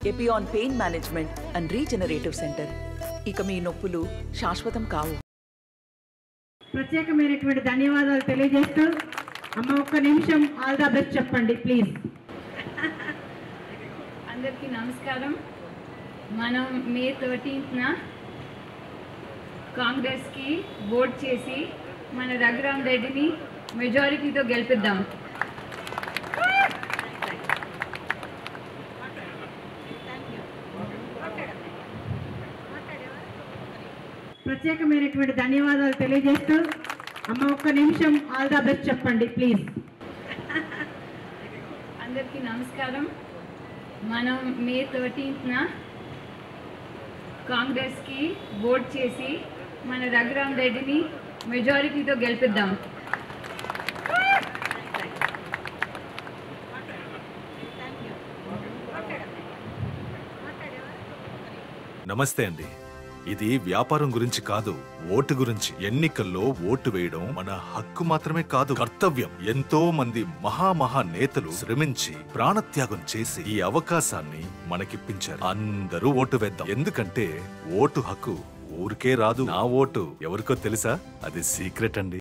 Epione pain management and regenerative centre ఇక మీ నొప్పులు శాశ్వతం కావు ప్రత్యేకమైనటువంటి ధన్యవాదాలు తెలియజేస్తూ అమ్మ ఒక్క నిమిషం ఆల్ ద బెస్ట్ చెప్పండి ప్లీజ్ అందరికీ నమస్కారం మనం మే థర్టీన్త్న కాంగ్రెస్కి ఓట్ చేసి మన రఘురామ్ రెడ్డిని మెజారిటీతో గెలిపిద్దాం ప్రత్యేకమైనటువంటి ధన్యవాదాలు తెలియజేస్తూ అమ్మ ఒక్క నిమిషం ఆల్ ద బెస్ట్ చెప్పండి ప్లీజ్ అందరికీ నమస్కారం మనం మే థర్టీన్త్న కాంగ్రెస్కి ఓట్ చేసి మన రఘురామ్ రెడ్డిని మెజారిటీతో గెలిపిద్దాం నమస్తే అండి ఇది వ్యాపారం గురించి కాదు ఓటు గురించి ఎన్నికల్లో ఓటు వేయడం మన హక్కు మాత్రమే కాదు కర్తవ్యం ఎంతో మంది మహామహా నేతలు శ్రమించి ప్రాణత్యాగం చేసి ఈ అవకాశాన్ని మనకిప్పించారు అందరూ ఓటు వేద్దాం ఎందుకంటే ఓటు హక్కు ఊరికే రాదు నా ఓటు ఎవరికో తెలుసా అది సీక్రెట్ అండి